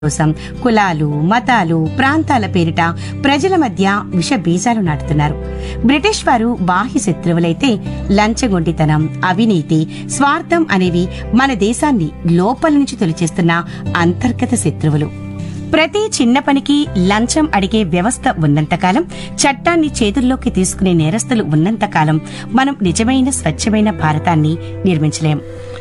కోసం కులాలు మతాలు ప్రాంతాల పేరిట ప్రజల మధ్య విష బీజాలు నాటుతున్నారు బ్రిటిష్ వారు బాహ్య శత్రువులైతే లంచగొండితనం అవినీతి స్వార్థం అనేవి మన దేశాన్ని లోపల నుంచి తొలిచేస్తున్న అంతర్గత శత్రువులు ప్రతి చిన్న పనికి లంచం అడిగే వ్యవస్థ ఉన్నంతకాలం చట్టాన్ని చేతుల్లోకి తీసుకునే నేరస్తులు ఉన్నంతకాలం మనం నిజమైన స్వచ్ఛమైన భారతాన్ని నిర్మించలేం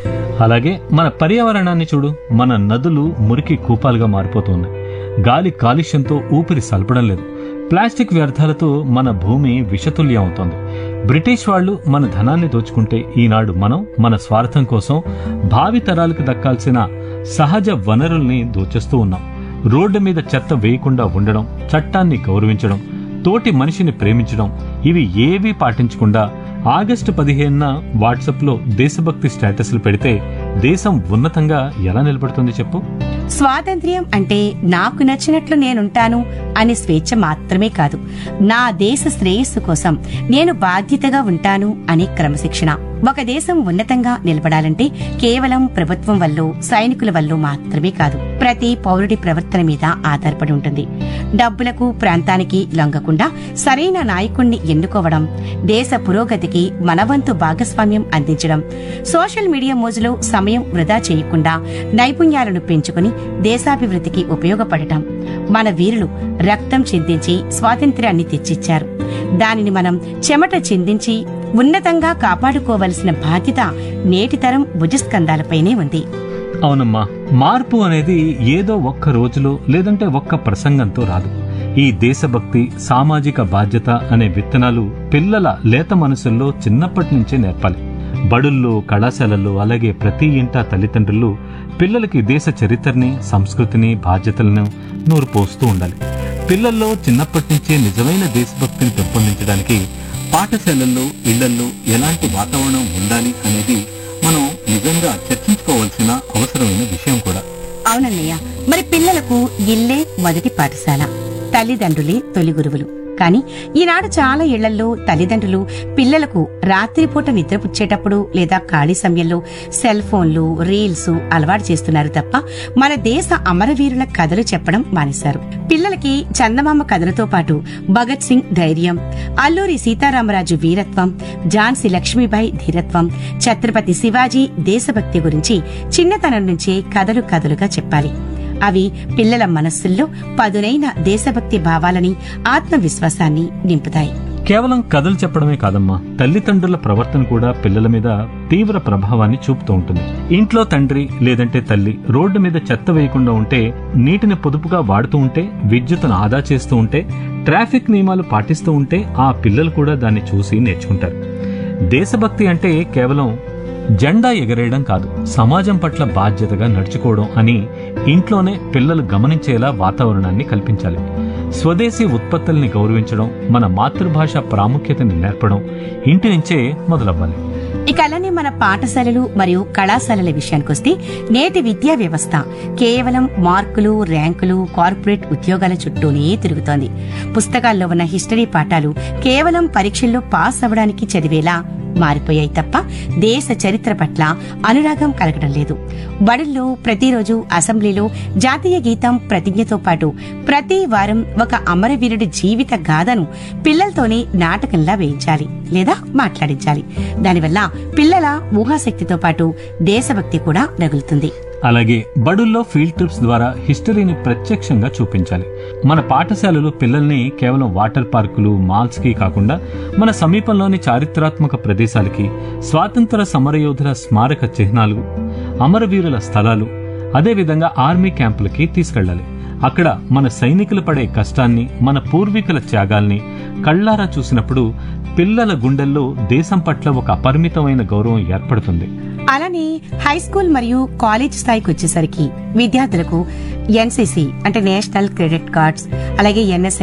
అలాగే మన పర్యావరణాన్ని చూడు మన నదులు మురికి కూపాలుగా మారిపోతున్నాయి గాలి కాలుష్యంతో ఊపిరి సలపడం లేదు ప్లాస్టిక్ వ్యర్థాలతో మన భూమి విషతుల్యం అవుతోంది బ్రిటిష్ వాళ్ళు మన ధనాన్ని దోచుకుంటే ఈనాడు మనం మన స్వార్థం కోసం భావి తరాలకు దక్కాల్సిన సహజ వనరుల్ని దోచేస్తూ ఉన్నాం రోడ్డు మీద చెత్త వేయకుండా ఉండడం చట్టాన్ని గౌరవించడం తోటి మనిషిని ప్రేమించడం ఇవి ఏవీ పాటించకుండా ఆగస్టు పదిహేనున వాట్సాప్లో దేశభక్తి స్టేటస్లు పెడితే దేశం ఉన్నతంగా ఎలా నిలబడుతుంది చెప్పు స్వాతంత్ర్యం అంటే నాకు నచ్చినట్లు నేనుంటాను అనే స్వేచ్ఛ మాత్రమే కాదు నా దేశ శ్రేయస్సు కోసం నేను బాధ్యతగా ఉంటాను అనే క్రమశిక్షణ ఒక దేశం ఉన్నతంగా నిలబడాలంటే కేవలం ప్రభుత్వం వల్ల సైనికుల వల్ల మాత్రమే కాదు ప్రతి పౌరుడి ప్రవర్తన మీద ఆధారపడి ఉంటుంది డబ్బులకు ప్రాంతానికి లొంగకుండా సరైన నాయకుణ్ణి ఎన్నుకోవడం దేశ పురోగతికి మనవంతు భాగస్వామ్యం అందించడం సోషల్ మీడియా మోజులో సమయం వృధా చేయకుండా నైపుణ్యాలను పెంచుకుని దేశాభివృద్ధికి ఉపయోగపడటం మన వీరులు రక్తం చిందించి స్వాతంత్ర్యాన్ని తెచ్చిచ్చారు దానిని మనం చెమట చిందించి ఉన్నతంగా కాపాడుకోవలసిన బాధ్యత నేటి తరం భుజస్కంధాలపైనే ఉంది అవునమ్మా మార్పు అనేది ఏదో ఒక్క రోజులో లేదంటే ఒక్క ప్రసంగంతో రాదు ఈ దేశభక్తి సామాజిక బాధ్యత అనే విత్తనాలు పిల్లల లేత మనసుల్లో చిన్నప్పటి నుంచే నేర్పాలి బడుల్లో కళాశాలల్లో అలాగే ప్రతి ఇంటా తల్లిదండ్రులు పిల్లలకి దేశ చరిత్రని సంస్కృతిని బాధ్యతలను నూరు పోస్తూ ఉండాలి పిల్లల్లో చిన్నప్పటి నుంచే నిజమైన దేశభక్తిని పెంపొందించడానికి పాఠశాలల్లో ఇళ్లల్లో ఎలాంటి వాతావరణం ఉండాలి అనేది మనం నిజంగా చర్చించుకోవాల్సిన అవసరమైన విషయం కూడా అవునన్నయ్య మరి పిల్లలకు ఇల్లే మొదటి పాఠశాల తల్లిదండ్రులే తొలి గురువులు కానీ ఈనాడు చాలా ఇళ్లలో తల్లిదండ్రులు పిల్లలకు రాత్రిపూట నిద్రపుచ్చేటప్పుడు లేదా ఖాళీ సమయంలో సెల్ ఫోన్లు రీల్స్ అలవాటు చేస్తున్నారు తప్ప మన దేశ అమరవీరుల కథలు చెప్పడం మానేశారు పిల్లలకి చందమామ కథలతో పాటు భగత్ సింగ్ ధైర్యం అల్లూరి సీతారామరాజు వీరత్వం ఝాన్సీ లక్ష్మీబాయి ధీరత్వం ఛత్రపతి శివాజీ దేశభక్తి గురించి చిన్నతనం నుంచే కథలు కథలుగా చెప్పాలి అవి పిల్లల మనస్సుల్లో పదునైన దేశభక్తి భావాలని ఆత్మవిశ్వాసాన్ని నింపుతాయి కేవలం కథలు చెప్పడమే కాదమ్మా తల్లిదండ్రుల ప్రవర్తన కూడా పిల్లల మీద తీవ్ర ప్రభావాన్ని చూపుతూ ఉంటుంది ఇంట్లో తండ్రి లేదంటే తల్లి రోడ్డు మీద చెత్త వేయకుండా ఉంటే నీటిని పొదుపుగా వాడుతూ ఉంటే విద్యుత్తును ఆదా చేస్తూ ఉంటే ట్రాఫిక్ నియమాలు పాటిస్తూ ఉంటే ఆ పిల్లలు కూడా దాన్ని చూసి నేర్చుకుంటారు దేశభక్తి అంటే కేవలం జెండా ఎగరేయడం కాదు సమాజం పట్ల బాధ్యతగా నడుచుకోవడం అని ఇంట్లోనే పిల్లలు గమనించేలా వాతావరణాన్ని కల్పించాలి స్వదేశీ ఉత్పత్తుల్ని గౌరవించడం మన మాతృభాష ప్రాముఖ్యతని నేర్పడం ఇంటి నుంచే మొదలవ్వాలి ఇక అలానే మన పాఠశాలలు మరియు కళాశాలల విషయానికొస్తే నేటి విద్యా వ్యవస్థ కేవలం మార్కులు ర్యాంకులు కార్పొరేట్ ఉద్యోగాల చుట్టూనే తిరుగుతోంది పుస్తకాల్లో ఉన్న హిస్టరీ పాఠాలు కేవలం పరీక్షల్లో పాస్ అవ్వడానికి చదివేలా మారిపోయాయి తప్ప దేశ చరిత్ర పట్ల అనురాగం కలగడం లేదు బడుల్లో ప్రతిరోజు అసెంబ్లీలో జాతీయ గీతం ప్రతిజ్ఞతో పాటు ప్రతి వారం ఒక అమరవీరుడి జీవిత గాథను పిల్లలతోనే నాటకంలా వేయించాలి లేదా మాట్లాడించాలి దానివల్ల పిల్లల ఊహాశక్తితో పాటు దేశభక్తి కూడా రగులుతుంది అలాగే బడుల్లో ఫీల్డ్ ట్రిప్స్ ద్వారా హిస్టరీని ప్రత్యక్షంగా చూపించాలి మన పాఠశాలలు పిల్లల్ని కేవలం వాటర్ పార్కులు మాల్స్ కి కాకుండా మన సమీపంలోని చారిత్రాత్మక ప్రదేశాలకి స్వాతంత్ర సమరయోధుల స్మారక చిహ్నాలు అమరవీరుల స్థలాలు అదేవిధంగా ఆర్మీ క్యాంపులకి తీసుకెళ్ళాలి అక్కడ మన సైనికులు పడే కష్టాన్ని మన పూర్వీకుల త్యాగాల్ని కళ్ళారా చూసినప్పుడు పిల్లల గుండెల్లో దేశం పట్ల ఒక అపరిమితమైన గౌరవం ఏర్పడుతుంది అలానే హై స్కూల్ మరియు కాలేజ్ స్థాయికి వచ్చేసరికి విద్యార్థులకు ఎన్సీసీ అంటే నేషనల్ క్రెడిట్ కార్డ్స్ అలాగే ఎన్ఎస్ఎస్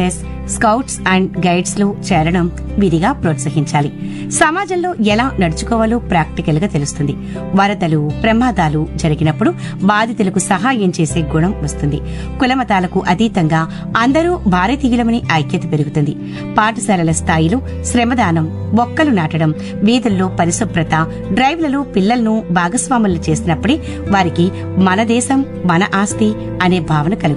స్కౌట్స్ అండ్ గైడ్స్ లో చేరడం విధిగా ప్రోత్సహించాలి సమాజంలో ఎలా నడుచుకోవాలో ప్రాక్టికల్ గా తెలుస్తుంది వరదలు ప్రమాదాలు జరిగినప్పుడు బాధితులకు సహాయం చేసే గుణం వస్తుంది కులమతాలకు అతీతంగా అందరూ భారతీయులమని ఐక్యత పెరుగుతుంది పాఠశాలల స్థాయిలో శ్రమదానం మొక్కలు నాటడం వీధుల్లో పరిశుభ్రత డ్రైవ్లలో పిల్లలను భాగస్వాములు చేసినప్పుడే వారికి మన దేశం మన ఆస్తి అనే భావన కలుగుతుంది